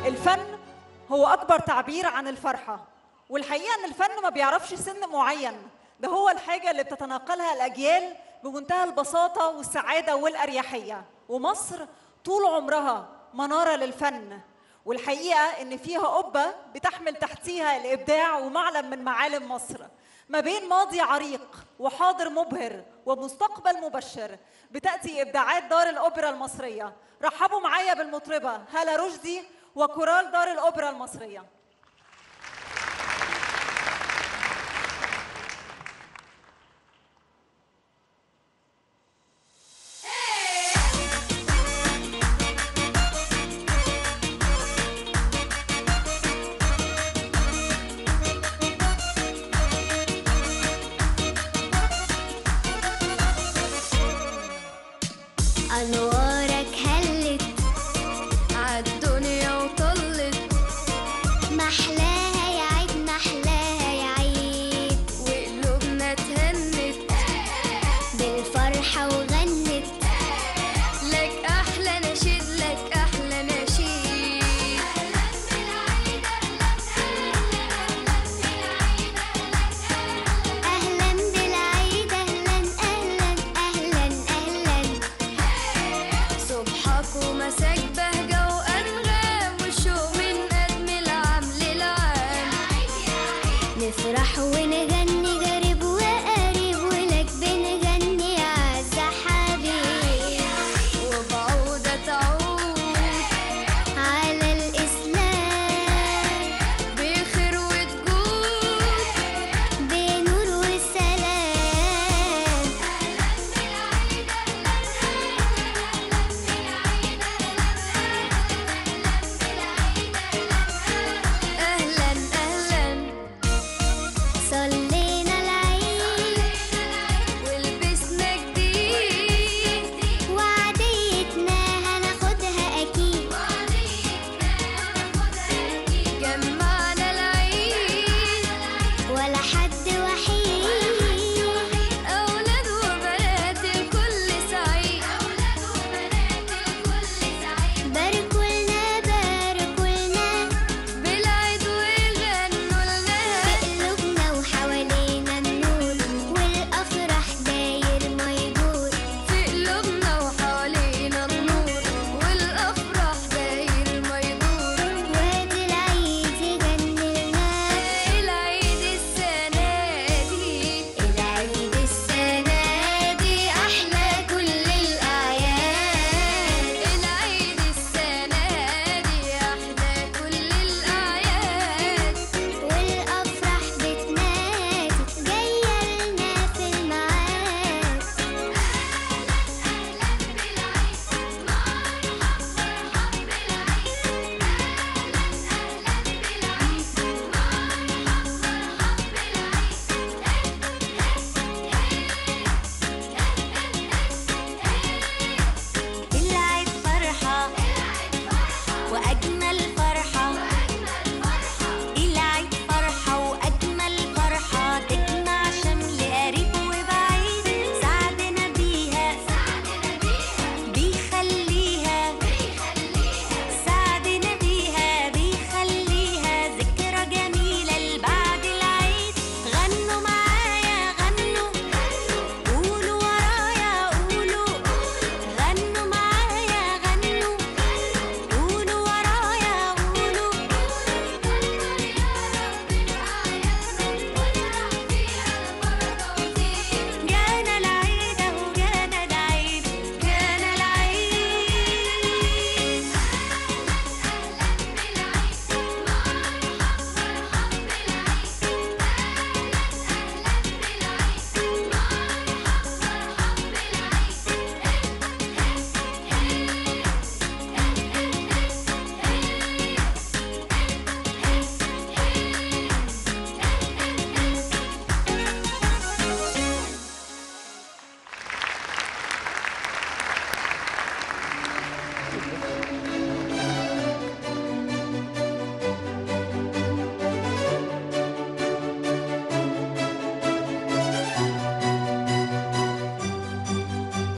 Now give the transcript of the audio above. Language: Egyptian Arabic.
الفن هو أكبر تعبير عن الفرحة والحقيقة إن الفن ما بيعرفش سن معين ده هو الحاجة اللي بتتناقلها الأجيال بمنتهى البساطة والسعادة والأريحية ومصر طول عمرها منارة للفن والحقيقة إن فيها قبة بتحمل تحتيها الإبداع ومعلم من معالم مصر ما بين ماضي عريق وحاضر مبهر ومستقبل مبشر بتأتي إبداعات دار الأوبرا المصرية رحبوا معايا بالمطربة هالة رشدي وكورال دار الأوبرا المصرية